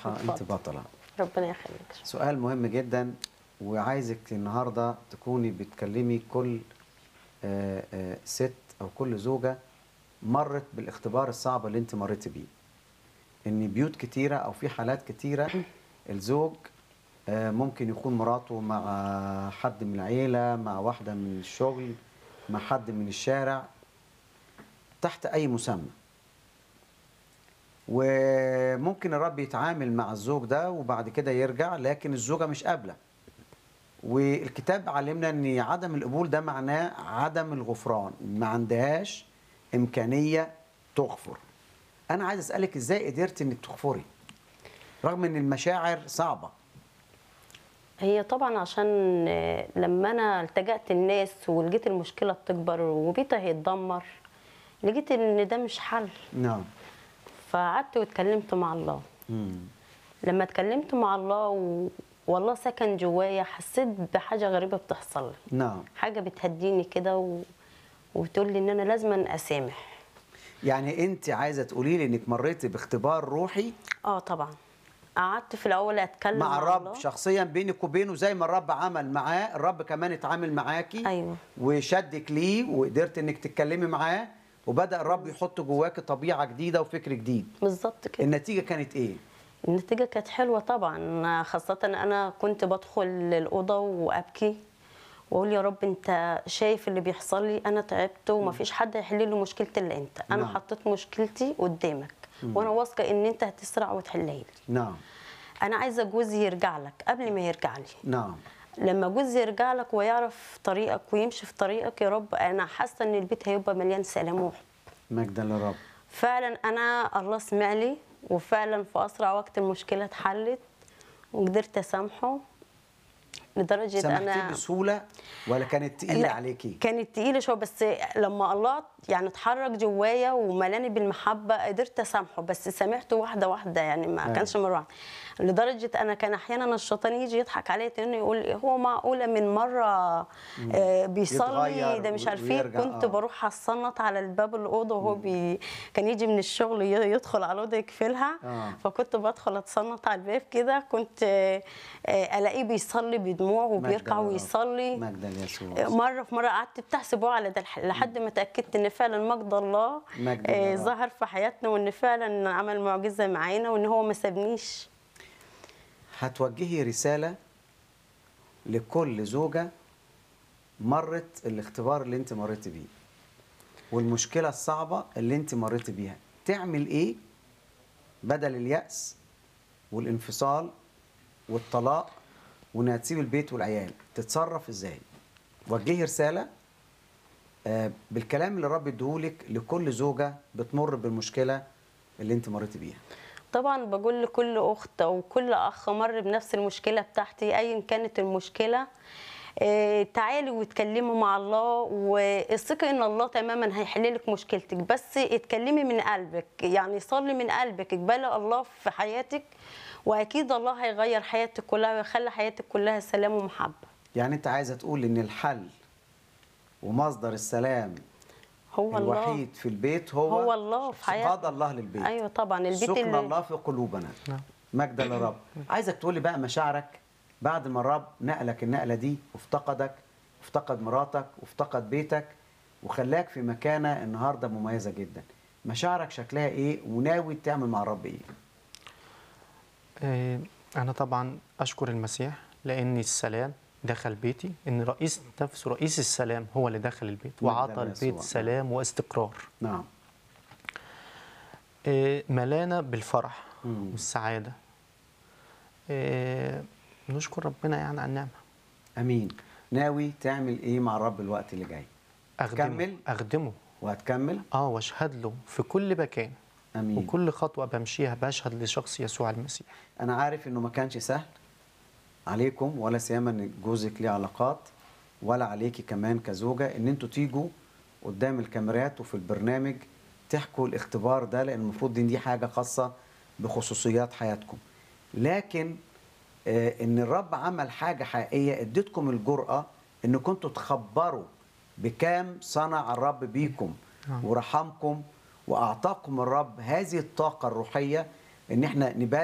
بصراحه انت اتفضل. بطله ربنا يخليك سؤال مهم جدا وعايزك النهارده تكوني بتكلمي كل آه، آه، ست او كل زوجه مرت بالاختبار الصعب اللي انت مريتي بيه ان بيوت كتيره او في حالات كتيره الزوج آه، ممكن يكون مراته مع حد من العيله مع واحده من الشغل مع حد من الشارع تحت اي مسمى وممكن الرب يتعامل مع الزوج ده وبعد كده يرجع لكن الزوجه مش قابله والكتاب علمنا ان عدم القبول ده معناه عدم الغفران ما عندهاش امكانيه تغفر انا عايز اسالك ازاي قدرت انك تغفري رغم ان المشاعر صعبه هي طبعا عشان آه، لما انا التجأت الناس ولقيت المشكله بتكبر وبيتها هيتدمر لقيت ان ده مش حل نعم فقعدت واتكلمت مع الله مم. لما اتكلمت مع الله و... والله سكن جوايا حسيت بحاجه غريبه بتحصل لي نعم حاجه بتهديني كده و... وتقول لي ان انا لازم اسامح يعني انت عايزه تقولي لي انك مريتي باختبار روحي اه طبعا قعدت في الاول اتكلم مع الرب الله. شخصيا بينك وبينه زي ما الرب عمل معاه الرب كمان اتعامل معاكي أيوة. وشدك ليه وقدرت انك تتكلمي معاه وبدا الرب يحط جواك طبيعه جديده وفكر جديد بالظبط كده النتيجه كانت ايه النتيجة كانت حلوة طبعا خاصة أنا كنت بدخل الأوضة وأبكي وأقول يا رب أنت شايف اللي بيحصل لي أنا تعبت ومفيش حد هيحل لي مشكلتي إلا أنت أنا نعم. حطيت مشكلتي قدامك وأنا واثقة إن أنت هتسرع وتحلها لي نعم أنا عايزة جوزي يرجع لك قبل ما يرجع لي نعم لما جوزي يرجع لك ويعرف طريقك ويمشي في طريقك يا رب أنا حاسة إن البيت هيبقى مليان سلام وحب مجدا للرب فعلا انا الله سمع لي وفعلا في اسرع وقت المشكله اتحلت وقدرت اسامحه لدرجه سامحتيه انا بسهوله ولا كانت تقيله لا، عليكي كانت تقيله شويه بس لما الله يعني اتحرك جوايا وملاني بالمحبه قدرت اسامحه بس سامحته واحده واحده يعني ما أيوة. كانش مره واحده لدرجه انا كان احيانا الشيطان يجي يضحك عليا تاني يقول هو معقوله من مره آه بيصلي يتغير ده مش عارف ايه ويرجع، كنت آه. بروح اصنط على الباب الاوضه وهو بي كان يجي من الشغل ي- يدخل على الاوضه يقفلها آه. فكنت بدخل اتصنط على الباب كده كنت آه، آه، الاقيه بيصلي بدموع مجداً وبيركع للرب. ويصلي مجدا ليسوع مره في مره قعدت بتاع اسبوع على ده الح- لحد ما اتاكدت ان فعلا مجد الله مجد آه، للرب. ظهر في حياتنا وان فعلا عمل معجزه معانا وان هو ما سابنيش هتوجهي رساله لكل زوجه مرت الاختبار اللي انت مريتي بيه والمشكله الصعبه اللي انت مريتي بيها تعمل ايه بدل اليأس والانفصال والطلاق وانها تسيب البيت والعيال تتصرف ازاي وجهي رساله آه، بالكلام اللي الرب اديهولك لكل زوجه بتمر بالمشكله اللي انت مريتي بيها طبعا بقول لكل اخت او كل اخ مر بنفس المشكله بتاعتي ايا كانت المشكله آه، تعالي واتكلمي مع الله واثقي ان الله تماما هيحل لك مشكلتك بس اتكلمي من قلبك يعني صلي من قلبك اقبلي الله في حياتك واكيد الله هيغير حياتك كلها ويخلي حياتك كلها سلام ومحبه يعني انت عايزه تقول ان الحل ومصدر السلام هو الله الوحيد في البيت هو هو الله في حياتنا. قضى الله للبيت ايوه طبعا البيت سكن اللي الله في قلوبنا نعم. مجدا للرب عايزك تقولي بقى مشاعرك بعد ما الرب نقلك النقله دي وافتقدك وافتقد مراتك وافتقد بيتك وخلاك في مكانه النهارده مميزه جدا مشاعرك شكلها ايه وناوي تعمل مع الرب ايه آه، أنا طبعا أشكر المسيح لأن السلام دخل بيتي إن رئيس نفسه رئيس السلام هو اللي دخل البيت مجداً وعطى ليسوع. البيت سلام واستقرار نعم آه، ملانة بالفرح مم. والسعادة آه، نشكر ربنا يعني على النعمة امين ناوي تعمل ايه مع الرب الوقت اللي جاي أخدمه كمل. أخدمه وهتكمل اه واشهد له في كل مكان امين وكل خطوة بمشيها بشهد لشخص يسوع المسيح انا عارف انه ما كانش سهل عليكم ولا سيما ان جوزك ليه علاقات ولا عليكي كمان كزوجه ان انتوا تيجوا قدام الكاميرات وفي البرنامج تحكوا الاختبار ده لان المفروض دي, دي حاجه خاصه بخصوصيات حياتكم لكن آه ان الرب عمل حاجه حقيقيه اديتكم الجرأه ان كنتوا تخبروا بكام صنع الرب بيكم نعم. ورحمكم واعطاكم الرب هذه الطاقه الروحيه ان احنا نبارك